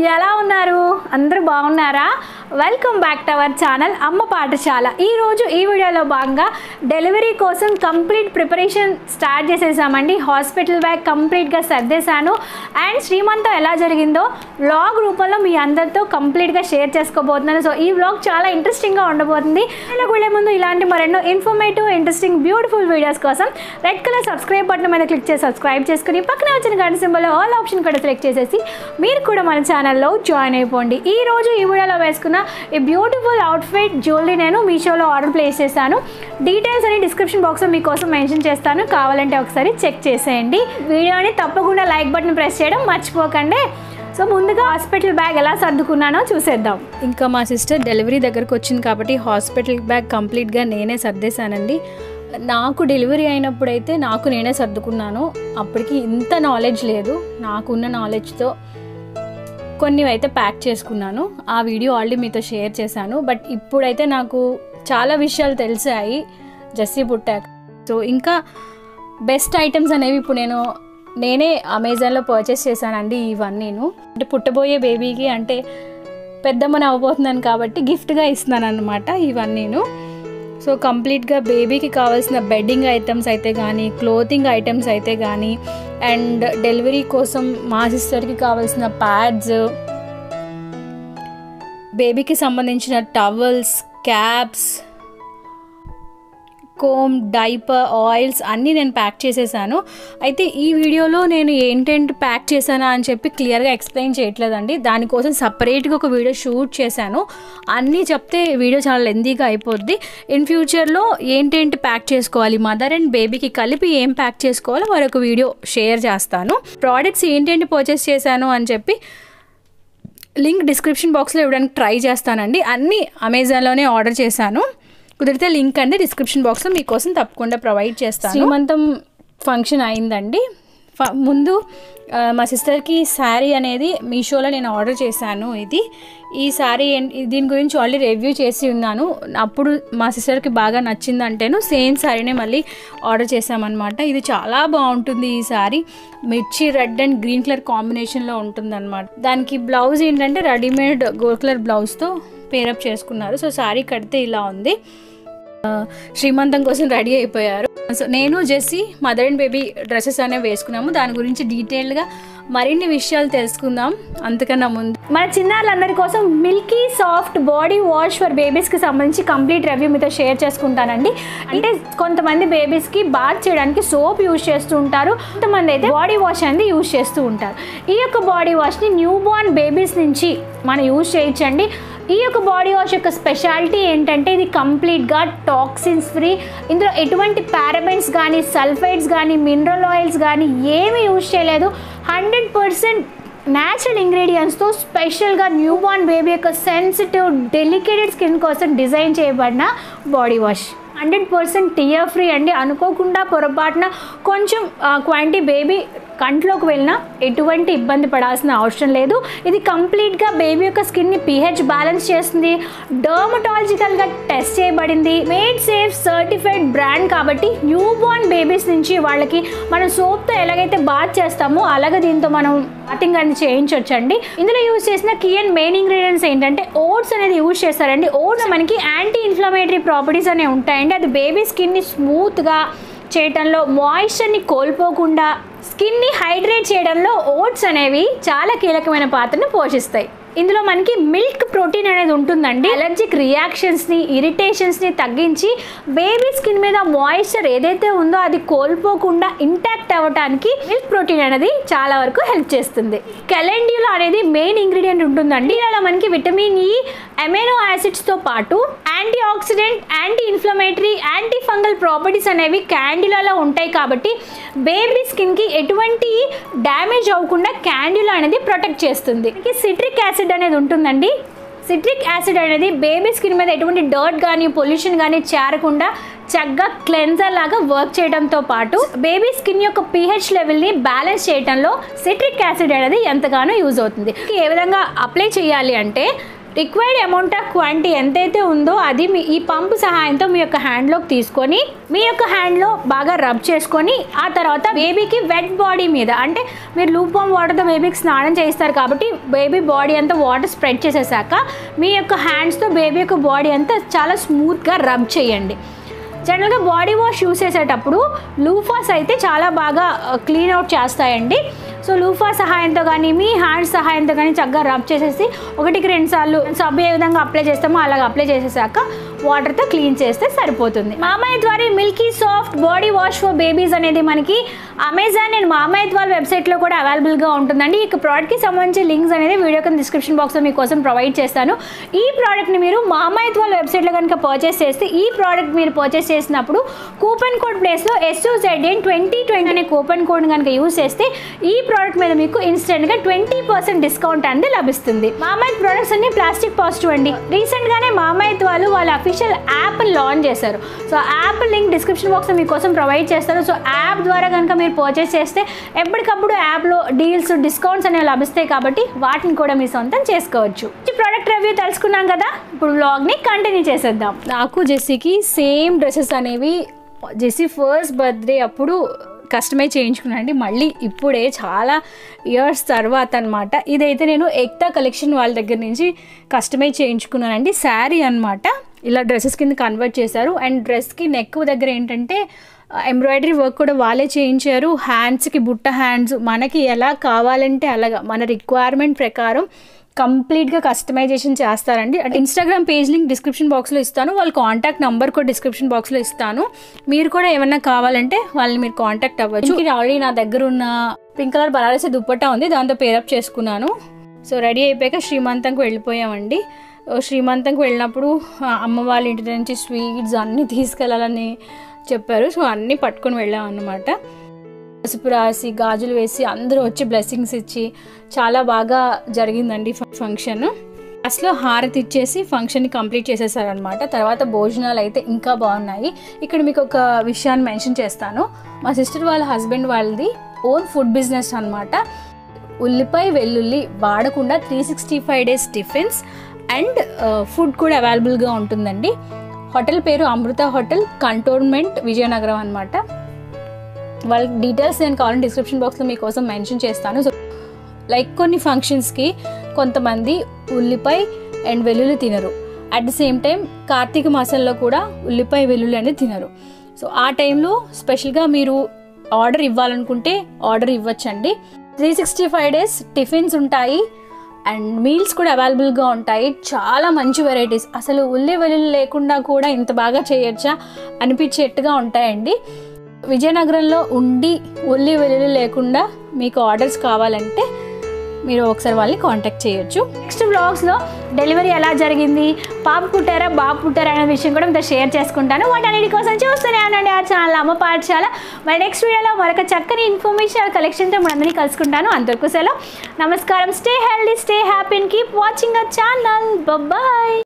ఎలా ఉన్నారు అందరూ బాగున్నారా welcome back to our channel Amma Pathashala ఈరోజు ఈ వీడియోలో భాగంగా డెలివరీ కోసం కంప్లీట్ ప్రిపరేషన్ స్టార్ట్ చేసేసామండి హాస్పిటల్ బ్యాగ్ కంప్లీట్గా సర్దేశాను అండ్ శ్రీమంతం ఎలా జరిగిందో వ్లాగ్ రూపంలో మీ అందరితో కంప్లీట్గా షేర్ చేసుకోబోతున్నాను సో ఈ వ్లాగ్ చాలా ఇంట్రెస్టింగ్గా ఉండబోతుంది ఇలా వెళ్ళే ముందు ఇలాంటి మరెన్నో ఇన్ఫర్మేటివ్ ఇంట్రెస్టింగ్ బ్యూటిఫుల్ వీడియోస్ కోసం రెడ్ కలర్ సబ్స్క్రైబ్ బటన్ మీద క్లిక్ చేసి సబ్స్క్రైబ్ చేసుకుని పక్కన వచ్చిన గంట సింబల్ ఆల్ ఆప్షన్ కూడా సెలెక్ట్ చేసేసి మీరు కూడా మన ఛానల్లో జాయిన్ అయిపోండి ఈ రోజు ఈ వీడియోలో వేసుకున్న ఈ బ్యూటిఫుల్ అవుట్ఫిట్ జ్యువెలరీ నేను మీషోలో ఆర్డర్ ప్లేస్ చేశాను డీటెయిల్స్ అని డిస్క్రిప్షన్ బాక్స్లో మీకోసం మెన్షన్ చేస్తాను కావాలంటే ఒకసారి చెక్ చేసేయండి వీడియోని తప్పకుండా లైక్ బటన్ ప్రెస్ చేయడం మర్చిపోకండి సో ముందుగా హాస్పిటల్ బ్యాగ్ ఎలా సర్దుకున్నానో చూసేద్దాం ఇంకా మా సిస్టర్ డెలివరీ దగ్గరకు వచ్చింది కాబట్టి హాస్పిటల్ బ్యాగ్ కంప్లీట్గా నేనే సర్దేశానండి నాకు డెలివరీ అయినప్పుడైతే నాకు నేనే సర్దుకున్నాను అప్పటికి ఇంత నాలెడ్జ్ లేదు నాకున్న నాలెడ్జ్తో కొన్ని అయితే ప్యాక్ చేసుకున్నాను ఆ వీడియో ఆల్రెడీ మీతో షేర్ చేశాను బట్ ఇప్పుడైతే నాకు చాలా విషయాలు తెలిసాయి జస్సీ పుట్టాక సో ఇంకా బెస్ట్ ఐటమ్స్ అనేవి ఇప్పుడు నేను నేనే అమెజాన్లో పర్చేస్ చేశానండి ఇవన్నీను అంటే పుట్టబోయే బేబీకి అంటే పెద్దమ్మని అవ్వబోతున్నాను కాబట్టి గిఫ్ట్గా ఇస్తున్నాను అనమాట ఇవన్నీను సో కంప్లీట్గా బేబీకి కావాల్సిన బెడ్డింగ్ ఐటమ్స్ అయితే కానీ క్లోతింగ్ ఐటమ్స్ అయితే కానీ అండ్ డెలివరీ కోసం మా సిస్టర్కి కావాల్సిన ప్యాడ్స్ బేబీకి సంబంధించిన towels caps comb diaper oils అన్నీ నేను ప్యాక్ చేసేసాను అయితే ఈ వీడియోలో నేను ఏంటంటే ప్యాక్ చేశానా అని చెప్పి క్లియర్గా ఎక్స్ప్లెయిన్ చేయట్లేదండి దానికోసం సపరేట్గా ఒక వీడియో షూట్ చేశాను అన్నీ చెప్తే వీడియో చాలా లెందీగా అయిపోద్ది ఇన్ ఫ్యూచర్లో ఏంటేంటి ప్యాక్ చేసుకోవాలి మదర్ అండ్ బేబీకి కలిపి ఏం ప్యాక్ చేసుకోవాలో మరొక వీడియో షేర్ చేస్తాను ప్రోడక్ట్స్ ఏంటేంటి పర్చేస్ చేశాను అని చెప్పి లింక్ డిస్క్రిప్షన్ బాక్స్లో ఇవ్వడానికి ట్రై చేస్తానండి అన్నీ అమెజాన్లోనే ఆర్డర్ చేశాను కుదిరితే లింక్ అండి డిస్క్రిప్షన్ బాక్స్లో మీకోసం తప్పకుండా ప్రొవైడ్ చేస్తాను శ్రీమంతం ఫంక్షన్ అయిందండి ఫ- ముందు ఆ, మా సిస్టర్కి శారీ అనేది మీషోలో నేను ఆర్డర్ చేశాను ఇది ఈ శారీ ఏం- దీని గురించి ఆల్రెడీ రివ్యూ చేసి ఉన్నాను అప్పుడు మా సిస్టర్కి బాగా నచ్చిందంటేను సేమ్ శారీనే మళ్ళీ ఆర్డర్ చేశామన్నమాట ఇది చాలా బాగుంటుంది ఈ శారీ మిర్చి రెడ్ అండ్ గ్రీన్ కలర్ కాంబినేషన్లో ఉంటుందన్నమాట దానికి బ్లౌజ్ ఏంటంటే రెడీమేడ్ గోల్డ్ కలర్ బ్లౌజ్తో పేరప్ చేసుకున్నారు సో శారీ కడితే ఇలా ఉంది ఆ, శ్రీమంతం కోసం రెడీ అయిపోయారు సో నేను Jessie mother and baby dresses అనేవి వేసుకున్నాము దాని గురించి డీటెయిల్గా మరిన్ని విషయాలు తెలుసుకుందాం అంతకన్నా ముందు మన చిన్నారులందరి కోసం milky soft body wash for బేబీస్కి సంబంధించి కంప్లీట్ రివ్యూ మీతో షేర్ చేసుకుంటానండి అంటే కొంతమంది బేబీస్కి బాత్ చేయడానికి సోప్ యూజ్ చేస్తూ ఉంటారు కొంతమంది అయితే బాడీ వాష్ అనేది యూజ్ చేస్తూ ఉంటారు ఈ యొక్క బాడీ వాష్ని న్యూ బార్న్ బేబీస్ నుంచి మనం యూజ్ చేయొచ్చండి ఈ యొక్క బాడీ వాష్ యొక్క స్పెషాలిటీ ఏంటంటే ఇది కంప్లీట్గా టాక్సిన్స్ ఫ్రీ ఇందులో ఎటువంటి పారాబెన్స్ కానీ సల్ఫైడ్స్ కానీ మినరల్ ఆయిల్స్ కానీ ఏమీ యూజ్ చేయలేదు హండ్రెడ్ పర్సెంట్ న్యాచురల్ ఇంగ్రీడియంట్స్తో స్పెషల్గా న్యూ బార్న్ బేబీ యొక్క సెన్సిటివ్ డెలికేటెడ్ స్కిన్ కోసం డిజైన్ చేయబడిన body wash hundred percent tear free అండి అనుకోకుండా పొరపాటున కొంచెం క్వాంటిటీ బేబీ కంట్లోకి వెళ్ళినా ఎటువంటి ఇబ్బంది పడాల్సిన అవసరం లేదు ఇది కంప్లీట్గా బేబీ యొక్క స్కిన్ని పిహెచ్ బ్యాలెన్స్ చేస్తుంది డర్మటాలజికల్గా టెస్ట్ చేయబడింది మేడ్ సేఫ్ సర్టిఫైడ్ బ్రాండ్ కాబట్టి న్యూ బార్న్ బేబీస్ నుంచి వాళ్ళకి మనం సోప్తో ఎలాగైతే బాత్ చేస్తామో అలాగే దీంతో మనం బాతింగ్ అనేది చేయించవచ్చండి ఇందులో యూజ్ చేసిన కీ అండ్ మెయిన్ ఇంగ్రీడియంట్స్ ఏంటంటే ఓట్స్ అనేది యూజ్ చేస్తారండి ఓట్స్ మనకి యాంటీ ఇన్ఫ్లమేటరీ ప్రాపర్టీస్ అనేవి ఉంటాయండి అది బేబీ స్కిన్ని స్మూత్గా చేయటంలో మాయిశ్చర్ని కోల్పోకుండా స్కిన్ని హైడ్రేట్ చేయడంలో ఓట్స్ అనేవి చాలా కీలకమైన పాత్రను పోషిస్తాయి ఇందులో మనకి మిల్క్ ప్రోటీన్ అనేది ఉంటుందండి అలర్జిక్ రియాక్షన్స్ని ఇరిటేషన్స్ని తగ్గించి బేబీ స్కిన్ మీద మాయిశ్చర్ ఏదైతే ఉందో అది కోల్పోకుండా ఇంటాక్ట్ అవ్వడానికి మిల్క్ ప్రోటీన్ అనేది చాలా వరకు హెల్ప్ చేస్తుంది కెలెండ్యూలో అనేది మెయిన్ ఇంగ్రీడియంట్ ఉంటుందండి ఇలా మనకి విటమిన్ ఈ అమైనో యాసిడ్స్తో పాటు antioxidant anti inflammatory antifungal properties అనేవి క్యాండిలాలో ఉంటాయి కాబట్టి బేబీ స్కిన్కి ఎటువంటి డ్యామేజ్ అవ్వకుండా క్యాండిలా అనేది ప్రొటెక్ట్ చేస్తుంది సిట్రిక్ యాసిడ్ అనేది ఉంటుందండి సిట్రిక్ యాసిడ్ అనేది బేబీ స్కిన్ మీద ఎటువంటి డర్ట్ కానీ పొల్యూషన్ కానీ చేరకుండా చక్కగా క్లెన్జర్ లాగా వర్క్ చేయడంతో పాటు బేబీ స్కిన్ యొక్క పిహెచ్ లెవెల్ని బ్యాలెన్స్ చేయడంలో సిట్రిక్ యాసిడ్ అనేది ఎంతగానో యూజ్ అవుతుంది ఏ విధంగా అప్లై చేయాలి అంటే రిక్వైర్డ్ అమౌంట్ ఆఫ్ క్వాంటిటీ ఎంతైతే ఉందో అది మీ ఈ పంప్ సహాయంతో మీ యొక్క హ్యాండ్లోకి తీసుకొని మీ యొక్క హ్యాండ్లో బాగా రబ్ చేసుకొని ఆ తర్వాత బేబీకి వెట్ బాడీ మీద అంటే మీరు లూప్ వామ్ వాటర్తో బేబీకి స్నానం చేస్తారు కాబట్టి బేబీ బాడీ అంతా వాటర్ స్ప్రెడ్ చేసేసాక మీ యొక్క హ్యాండ్స్తో బేబీ యొక్క బాడీ అంతా చాలా స్మూత్గా రబ్ చేయండి జనరల్గా బాడీ వాష్ యూస్ చేసేటప్పుడు లూఫాస్ అయితే చాలా బాగా క్లీన్ అవుట్ చేస్తాయండి సో లూఫా సహాయంతో కానీ మీ హ్యాండ్ సహాయంతో కానీ చక్కగా రబ్ చేసేసి ఒకటికి రెండు సార్లు సబ్బు ఏ విధంగా అప్లై చేస్తామో అలాగ అప్లై చేసేసాక వాటర్తో క్లీన్ చేస్తే సరిపోతుంది మామయ్య ద్వారా milky soft body wash for babies అనేది మనకి అమెజాన్ అండ్ మామయ్య వాళ్ళ వెబ్సైట్లో కూడా అవైలబుల్గా ఉంటుందండి ఈ ప్రోడక్ట్కి సంబంధించి లింక్స్ అనేది వీడియో కింద డిస్క్రిప్షన్ బాక్స్లో మీకోసం ప్రొవైడ్ చేస్తాను ఈ ప్రోడక్ట్ని మీరు మామయ్య వాళ్ళ వెబ్సైట్లో కనుక పర్చేస్ చేస్తే ఈ ప్రోడక్ట్ మీరు పర్చేస్ చేసినప్పుడు కూపన్ కోడ్ ప్లేస్లో ఎస్యూజెడ్ఎన్ ట్వంటీ ట్వంటీ అనే కూపన్ కోడ్ కనుక యూస్ చేస్తే ఈ ప్రోడక్ట్ మీద మీకు ఇన్స్టెంట్గా ట్వంటీ పర్సెంట్ డిస్కౌంట్ అనేది లభిస్తుంది మామైత్ ప్రోడక్ట్స్ అన్ని ప్లాస్టిక్ పాజిటివ్ అండి రీసెంట్గానే మామైత్ వాళ్ళు వాళ్ళ అఫీషియల్ యాప్ లాంచ్ చేశారు సో యాప్ లింక్ డిస్క్రిప్షన్ బాక్స్లో మీకోసం ప్రొవైడ్ చేస్తారు సో యాప్ ద్వారా కనుక మీరు పర్చేస్ చేస్తే ఎప్పటికప్పుడు యాప్లో డీల్స్ డిస్కౌంట్స్ అనేవి లభిస్తాయి కాబట్టి వాటిని కూడా మీ సొంతం చేసుకోవచ్చు ఈ ప్రోడక్ట్ రివ్యూ తెలుసుకున్నాం కదా ఇప్పుడు వ్లాగ్ని కంటిన్యూ చేసేద్దాం నాకు జెస్సీకి సేమ్ డ్రెస్సెస్ అనేవి జెస్సీ ఫస్ట్ బర్త్డే అప్పుడు కస్టమైజ్ చేయించుకున్నానండి మళ్ళీ ఇప్పుడే చాలా ఇయర్స్ తర్వాత అనమాట ఇదైతే నేను ఎక్తా కలెక్షన్ వాళ్ళ దగ్గర నుంచి కస్టమైజ్ చేయించుకున్నానండి శారీ అనమాట ఇలా డ్రెస్సెస్ కింద కన్వర్ట్ చేశారు అండ్ డ్రెస్కి నెక్ దగ్గర ఏంటంటే ఎంబ్రాయిడరీ వర్క్ కూడా వాళ్ళే చేయించారు హ్యాండ్స్కి బుట్ట హ్యాండ్స్ మనకి ఎలా కావాలంటే అలాగా మన రిక్వైర్మెంట్ ప్రకారం కంప్లీట్గా కస్టమైజేషన్ చేస్తారండి అంటే ఇన్స్టాగ్రామ్ పేజ్ లింక్ డిస్క్రిప్షన్ బాక్స్లో ఇస్తాను వాళ్ళ కాంటాక్ట్ నెంబర్ కూడా డిస్క్రిప్షన్ బాక్స్లో ఇస్తాను మీరు కూడా ఏమన్నా కావాలంటే వాళ్ళని మీరు కాంటాక్ట్ అవ్వచ్చు ఇది ఆల్రెడీ నా దగ్గర ఉన్న పింక్ కలర్ బనారసి దుప్పట్టా ఉంది దాంతో పేరప్ చేసుకున్నాను సో రెడీ అయిపోయాక శ్రీమంతంకి వెళ్ళిపోయామండి శ్రీమంతంకి వెళ్ళినప్పుడు ఆ, అమ్మ వాళ్ళ ఇంటి నుంచి స్వీట్స్ అన్నీ తీసుకెళ్ళాలని చెప్పారు సో అన్నీ పట్టుకొని వెళ్ళాం అన్నమాట పసుపు రాసి గాజులు వేసి అందరూ వచ్చి బ్లెస్సింగ్స్ ఇచ్చి చాలా బాగా జరిగిందండి ఫంక్షన్ అసలు హారతి ఇచ్చేసి ఫంక్షన్ని కంప్లీట్ చేసేసారనమాట తర్వాత భోజనాలు అయితే ఇంకా బాగున్నాయి ఇక్కడ మీకు ఒక విషయాన్ని మెన్షన్ చేస్తాను మా సిస్టర్ వాళ్ళ హస్బెండ్ వాళ్ళది ఓన్ ఫుడ్ బిజినెస్ అన్నమాట ఉల్లిపాయ వెల్లుల్లి వాడకుండా three sixty five days tiffins and food కూడా అవైలబుల్గా ఉంటుందండి హోటల్ పేరు అమృత హోటల్ కంటోన్మెంట్ విజయనగరం అనమాట వాళ్ళ డీటెయిల్స్ నేను కావాలని డిస్క్రిప్షన్ బాక్స్లో మీకోసం మెన్షన్ చేస్తాను సో లైక్ కొన్ని ఫంక్షన్స్కి కొంతమంది ఉల్లిపాయ అండ్ వెల్లుల్లి తినరు at the same time Kartika మాసంలో కూడా ఉల్లిపాయ వెల్లుల్లి అనేది తినరు సో ఆ టైంలో స్పెషల్గా మీరు ఆర్డర్ ఇవ్వాలనుకుంటే ఆర్డర్ ఇవ్వచ్చండి three sixty five days tiffins ఉంటాయి అండ్ మీల్స్ కూడా అవైలబుల్గా ఉంటాయి చాలా మంచి వెరైటీస్ అసలు ఉల్లి వెల్లుల్లి లేకుండా కూడా ఇంత బాగా చేయొచ్చా అనిపించేట్టుగా ఉంటాయండి విజయనగరంలో ఉండి ఉల్లి వెల్లుల్లి లేకుండా మీకు ఆర్డర్స్ కావాలంటే మీరు ఒకసారి వాళ్ళని కాంటాక్ట్ చేయొచ్చు నెక్స్ట్ వ్లాగ్స్లో డెలివరీ ఎలా జరిగింది పాప పుట్టారా బాబు పుట్టారా అనే విషయం కూడా మీతో షేర్ చేసుకుంటాను వాటన్నిటి కోసం చూస్తూనే అనండి ఆ ఛానల్ అమ్మ పాఠశాల మరి నెక్స్ట్ వీడియోలో మరొక చక్కని ఇన్ఫర్మేషన్ కలెక్షన్తో మనందరినీ కలుసుకుంటాను అంతవరకు సెలవు నమస్కారం stay healthy stay happy keep watching uh channel bye